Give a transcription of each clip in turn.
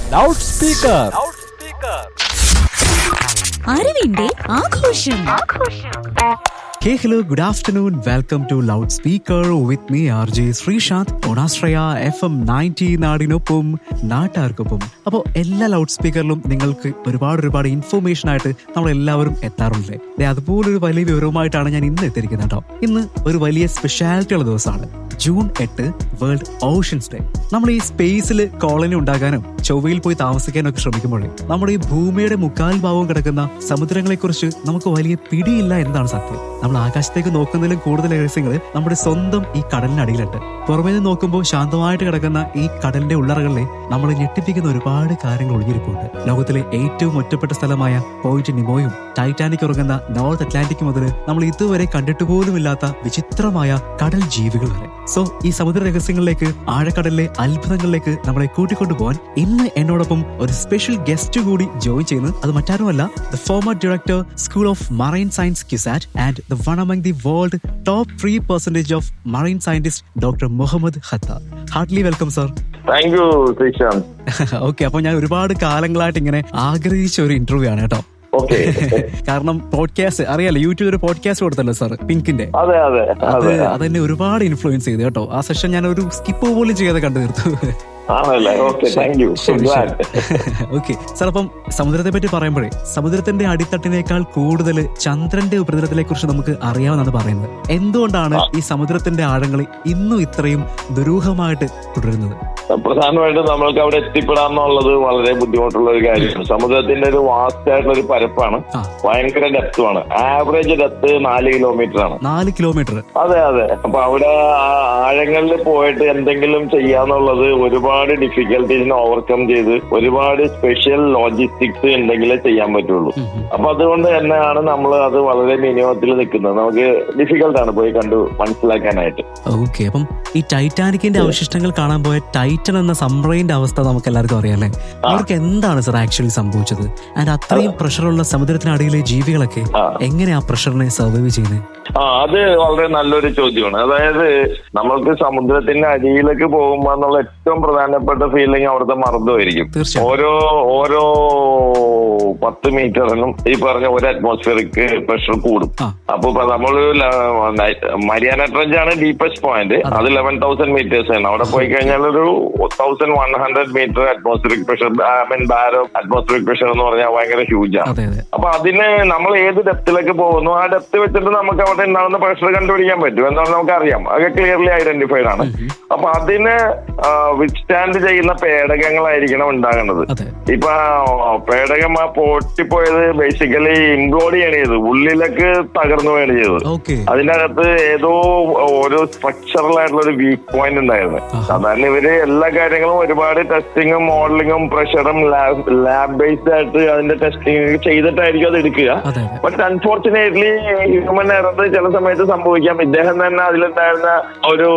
Loud speaker അറിവിന്റെ ആഘോഷം Hey, hello, good afternoon. Welcome to Loudspeaker with me, RJ Sreesanth ഓണാശ്രയ F M ninety നാടിനൊപ്പം നാട്ടാർക്കൊപ്പം അപ്പോൾ എല്ലാ ലൗഡ് സ്പീക്കറിലും നിങ്ങൾക്ക് ഒരുപാട് ഒരുപാട് ഇൻഫോർമേഷൻ ആയിട്ട് നമ്മൾ എല്ലാവരും എത്താറുണ്ട് ദേ, അതുപോലൊരു വലിയ വിവരവുമായിട്ടാണ് ഞാൻ ഇന്ന് എത്തിയിരിക്കുന്നത് കേട്ടോ ഇന്ന് ഒരു വലിയ സ്പെഷ്യാലിറ്റി ഉള്ള ദിവസമാണ് ജൂൺ എട്ട് വേൾഡ് ഓഷ്യൻസ് ഡേ നമ്മൾ ഈ സ്പേസിൽ കോളനി ഉണ്ടാകാനും ചൊവ്വയിൽ പോയി താമസിക്കാനും ഒക്കെ ശ്രമിക്കുമ്പോഴേ നമ്മുടെ ഈ ഭൂമിയുടെ മുക്കാൽ ഭാവവും കിടക്കുന്ന സമുദ്രങ്ങളെ കുറിച്ച് നമുക്ക് വലിയ പിടിയില്ല എന്നതാണ് സത്യം നമ്മൾ ആകാശത്തേക്ക് നോക്കുന്നതിലും കൂടുതൽ രഹസ്യങ്ങൾ നമ്മുടെ സ്വന്തം ഈ കടലിനടിയിലുണ്ട് പുറമേ നിന്ന് നോക്കുമ്പോൾ ശാന്തമായിട്ട് കിടക്കുന്ന ഈ കടലിന്റെ ഉള്ളറകളിലെ നമ്മളെ ഞെട്ടിപ്പിക്കുന്ന ഒരുപാട് കാര്യങ്ങൾ ഒളിഞ്ഞിരിപ്പുണ്ട് ലോകത്തിലെ ഏറ്റവും ഒറ്റപ്പെട്ട സ്ഥലമായ പോയിന്റ് നിമോയും ടൈറ്റാനിക് ഉറങ്ങുന്ന നോർത്ത് അറ്റ്ലാന്റിക് മുതൽ നമ്മൾ ഇതുവരെ കണ്ടിട്ട് പോലുമില്ലാത്ത വിചിത്രമായ കടൽ ജീവികൾ വരെ സോ ഈ സമുദ്ര രഹസ്യങ്ങളിലേക്ക് ആഴക്കടലിലെ അത്ഭുതങ്ങളിലേക്ക് നമ്മളെ കൂട്ടിക്കൊണ്ടുപോകാൻ ഇന്ന് എന്നോടൊപ്പം ഒരു സ്പെഷ്യൽ ഗസ്റ്റ് കൂടി ജോയിൻ ചെയ്യുന്നു അത് മറ്റാരുമല്ല the former director school of marine science CUSAT and the one among the world top three percentage of marine scientist doctor Muhammad ഹത്ത ഹാർട്ട്ലി welcome sir thank you Sreesanth okay അപ്പൊ ഞാൻ ഒരുപാട് കാലങ്ങളായിട്ട് ഇങ്ങനെ ആഗ്രഹിച്ച ഒരു ഇന്റർവ്യൂ ആണ് കേട്ടോ ഓക്കെ കാരണം പോഡ്കാസ്റ്റ് അറിയാലോ യൂട്യൂബിൽ ഒരു പോഡ്കാസ്റ്റ് കൊടുത്തല്ലോ സാർ പിങ്കിന്റെ അതെ അതെ അത് അതെ അതെന്നെ ഒരുപാട് ഇൻഫ്ലുവൻസ് ചെയ്തു കേട്ടോ ആ സെഷൻ ഞാൻ ഒരു സ്കിപ്പ് പോലും ചെയ്യാതെ കണ്ടു തീർത്തു ആണല്ലേ okay thank you okay sir അപ്പം സമുദ്രത്തെ പറ്റി പറയുമ്പോഴേ സമുദ്രത്തിന്റെ അടിത്തട്ടിനേക്കാൾ കൂടുതൽ ചന്ദ്രന്റെ ഉപരിതലത്തിനെ കുറിച്ച് നമുക്ക് അറിയാമെന്നാണ് പറയുന്നത് എന്തുകൊണ്ടാണ് ഈ സമുദ്രത്തിന്റെ ആഴങ്ങൾ ഇന്നും ഇത്രയും ദുരൂഹമായിട്ട് തുടരുന്നത് പ്രധാനമായിട്ടും നമ്മൾക്ക് അവിടെ എത്തിപ്പെടാന്നുള്ളത് വളരെ ബുദ്ധിമുട്ടുള്ള ഒരു കാര്യമാണ് സമുദ്രത്തിന്റെ ഒരു വാസ്റ്റ് ആയിട്ടുള്ള ഒരു പരപ്പാണ് ആ. ഭയങ്കര ഡെപ്തുമാണ് ആവറേജ് ഡെപ്ത് നാല് കിലോമീറ്റർ ആണ് നാല് കിലോമീറ്റർ അതെ അതെ അപ്പൊ അവിടെ ആ ആഴങ്ങളിൽ പോയിട്ട് എന്തെങ്കിലും ചെയ്യാന്നുള്ളത് ഒരുപാട് ഡിഫിക്കൽട്ടീസിനെ ഓവർകം ചെയ്ത് ഒരുപാട് സ്പെഷ്യൽ ലോജിസ്റ്റിക്സ് ഉണ്ടെങ്കിലേ ചെയ്യാൻ പറ്റുള്ളൂ അപ്പൊ അതുകൊണ്ട് തന്നെയാണ് നമ്മൾ അത് വളരെ മിനിമത്തിൽ നിൽക്കുന്നത് നമുക്ക് ഡിഫിക്കൽട്ടാണ് പോയി കണ്ടു മനസ്സിലാക്കാനായിട്ട് ഓക്കെ അപ്പം ഈ ടൈറ്റാനിക്കിന്റെ അവശിഷ്ടങ്ങൾ കാണാൻ പോയ ടൈറ്റൻ എന്ന സബ്മറൈന്റെ അവസ്ഥ നമുക്ക് എല്ലാവർക്കും അറിയാം അല്ലേ അവർക്ക് എന്താണ് സർ ആക്ച്വലി സംഭവിച്ചത് ആൻഡ് അത്രയും പ്രഷറുള്ള സമുദ്രത്തിനടിയിലെ ജീവികളൊക്കെ ആ. എങ്ങനെ ആ പ്രഷറിനെ സർവൈവ് ചെയ്യുന്നത് ആ അത് വളരെ നല്ലൊരു ചോദ്യമാണ് അതായത് നമ്മൾക്ക് സമുദ്രത്തിന്റെ അടിയിലേക്ക് പോകുമ്പോ എന്നുള്ള ഏറ്റവും പ്രധാനപ്പെട്ട ഫീലിംഗ് അവിടുത്തെ മർദ്ദമായിരിക്കും തീർച്ചയായും. ഓരോ ഓരോ പത്ത് മീറ്ററിനും ഈ പറഞ്ഞ ഒരു അറ്റ്മോസ്ഫിയറിക് പ്രഷർ കൂടും ആ. അപ്പൊ ഇപ്പൊ നമ്മള് മരിയാന ട്രഞ്ച് ആണ് ഡീപ്പസ്റ്റ് പോയിന്റ് അത് ലെവൻ തൗസൻഡ് മീറ്റേഴ്സ് ആണ് അവിടെ പോയി കഴിഞ്ഞാൽ ഒരു thousand one hundred metre atmospheric pressure I mean ബാരോ അറ്റ്മോസ്ഫിയറിക് പ്രഷർ എന്ന് പറഞ്ഞാൽ ഭയങ്കര ഹ്യൂജ് ആണ് അതെ അതെ അപ്പൊ അതിന് നമ്മൾ ഏത് ഡെപ്തിലേക്ക് പോകുന്നു ആ ഡെപ്ത് വെച്ചിട്ട് നമുക്ക് അവിടെ ഉണ്ടാകുന്ന പ്രഷർ കണ്ടുപിടിക്കാൻ പറ്റും എന്നാണ് നമുക്ക് അറിയാം അതൊക്കെ ക്ലിയർലി ഐഡന്റിഫൈഡ് ആണ് അപ്പൊ അതിന് വിത്ത്സ്റ്റാൻഡ് ചെയ്യുന്ന പേടകങ്ങളായിരിക്കണം ഉണ്ടാകേണ്ടത് അതെ ഇപ്പൊ ആ പേടകം ആ പൊട്ടിപ്പോയത് ബേസിക്കലി ഇംപ്ലോഡ് ചെയ്യണ ചെയ്തത് ഉള്ളിലേക്ക് തകർന്നു വീണ് ചെയ്തത് ഓക്കെ അതിന്റെ അകത്ത് ഏതോ ഒരു സ്ട്രക്ചറൽ ആയിട്ടുള്ള ഒരു വീക്ക് പോയിന്റ് ഉണ്ടായിരുന്നു ആഹാ. സാധാരണ ഇവര് എല്ലാ കാര്യങ്ങളും ഒരുപാട് ടെസ്റ്റിങ്ങും മോഡലിങ്ങും പ്രഷറും ലാബ് ബേസ്ഡ് ആയിട്ട് അതിന്റെ ടെസ്റ്റിംഗ് ചെയ്തിട്ടായിരിക്കും അത് എടുക്കുക അതെ അതെ ബട്ട് അൺഫോർച്ചുനേറ്റ്ലി ഹ്യൂമൻ എറർ ചില സമയത്ത് സംഭവിക്കാം ഇദ്ദേഹം തന്നെ അതിലുണ്ടായിരുന്ന ഒരു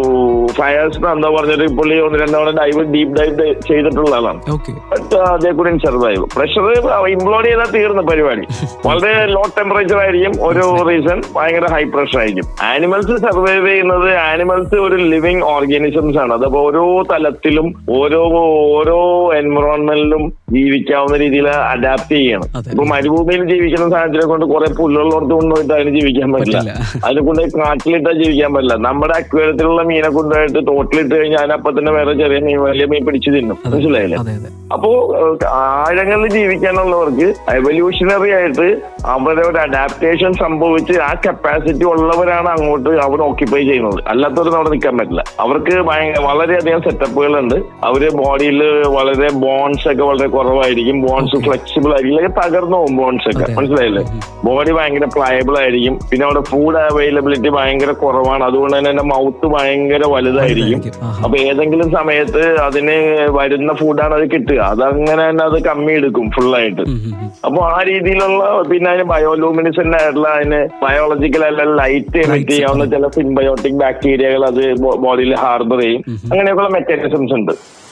ഫയേഴ്സ് എന്താ പറഞ്ഞിട്ട് പുള്ളി ഒന്ന് രണ്ടോടെ ഡൈവ് ഡീപ് ഡൈവ് ചെയ്തിട്ടുള്ള ആളാണ് ഓക്കെ ബട്ട് അതേ കൂടി സർവൈവ് പ്രഷർ ഇംപ്ലോഡ് ചെയ്താൽ തീർന്ന പരിപാടി വളരെ ലോ ടെമ്പറേച്ചർ ആയിരിക്കും ഒരു റീസൺ ഭയങ്കര ഹൈ പ്രഷർ ആയിരിക്കും ആനിമൽസ് സർവൈവ് ചെയ്യുന്നത് ആനിമൽസ് ഒരു ലിവിങ് ഓർഗാനിസംസ് ആണ് അതപ്പോ ഓരോ തലത്തിലും ഓരോ ഓരോ എൻവറോൺമെന്റിലും ജീവിക്കാവുന്ന രീതിയിൽ അഡാപ്റ്റ് ചെയ്യണം അതെ. ഇപ്പൊ മരുഭൂമിയിൽ ജീവിക്കുന്ന സാഹചര്യം കൊണ്ട് കുറെ പുല്ലുള്ളടത്ത് കൊണ്ടുപോയിട്ട് അതിന് ജീവിക്കാൻ പറ്റില്ല പറ്റില്ല. അതിനെ കൊണ്ട് കാട്ടിലിട്ടാ ജീവിക്കാൻ പറ്റില്ല നമ്മുടെ അക്വേരത്തിലുള്ള മീനെ കൊണ്ടുപോയിട്ട് തോട്ടിലിട്ട് കഴിഞ്ഞാൽ അതിനപ്പുറം തന്നെ വേറെ ചെറിയ മീൻ വലിയ മീൻ പിടിച്ചു തിന്നും അതെ മനസ്സിലായില്ലേ അതെ അതെ അപ്പോ ഏഹ്, ആഴങ്ങളിൽ ജീവിക്കാനുള്ളവർക്ക് എവല്യൂഷണറി ആയിട്ട് അവരുടെ ഒരു അഡാപ്റ്റേഷൻ സംഭവിച്ച് ആ കപ്പാസിറ്റി ഉള്ളവരാണ് അങ്ങോട്ട് അവിടെ ഓക്യുപ്പൈ ചെയ്യുന്നത് അല്ലാത്തവർക്ക് അവിടെ നിൽക്കാൻ പറ്റില്ല അവർക്ക് ഭയങ്കര വളരെയധികം സെറ്റപ്പുകളുണ്ട് അവര് ബോഡിയിൽ വളരെ ബോൺസ് ഒക്കെ വളരെ കുറവായിരിക്കും ബോൺസ് ഫ്ലെക്സിബിൾ ആയിരിക്കും അല്ലെങ്കിൽ തകർന്നു പോകും ബോൺസ് ഒക്കെ അതെ. മനസ്സിലായില്ലേ ബോഡി ഭയങ്കര പ്ലയബിൾ ആയിരിക്കും പിന്നെ അവിടെ ഫുഡ് അവൈലബിലിറ്റി ഭയങ്കര കുറവാണ് അതുകൊണ്ട് തന്നെ എന്റെ മൗത്ത് ഭയങ്കര വലുതായിരിക്കും വലുതായിരിക്കും. ആഹാ. അപ്പൊ ഏതെങ്കിലും സമയത്ത് അതിന് വരുന്ന ഫുഡാണ് അത് കിട്ടുക അതങ്ങനെ തന്നെ അത് കമ്മി എടുക്കും ഫുള്ളായിട്ട് ഉം, ഉം, ഉം. അപ്പൊ ആ രീതിയിലുള്ള പിന്നെ അതിന് ബയോലൂമിനിസന്റ് ആയിട്ടുള്ള അതിന് ബയോളജിക്കൽ അല്ല ലൈറ്റ് എമിറ്റ് ചെയ്യാവുന്ന ചില സിംബയോട്ടിക് ബാക്ടീരിയകൾ അത് ബോഡിയിൽ ഹാർബർ ചെയ്യും അങ്ങനെയൊക്കെയുള്ള മെക്കാനിസംസ് ഉണ്ട്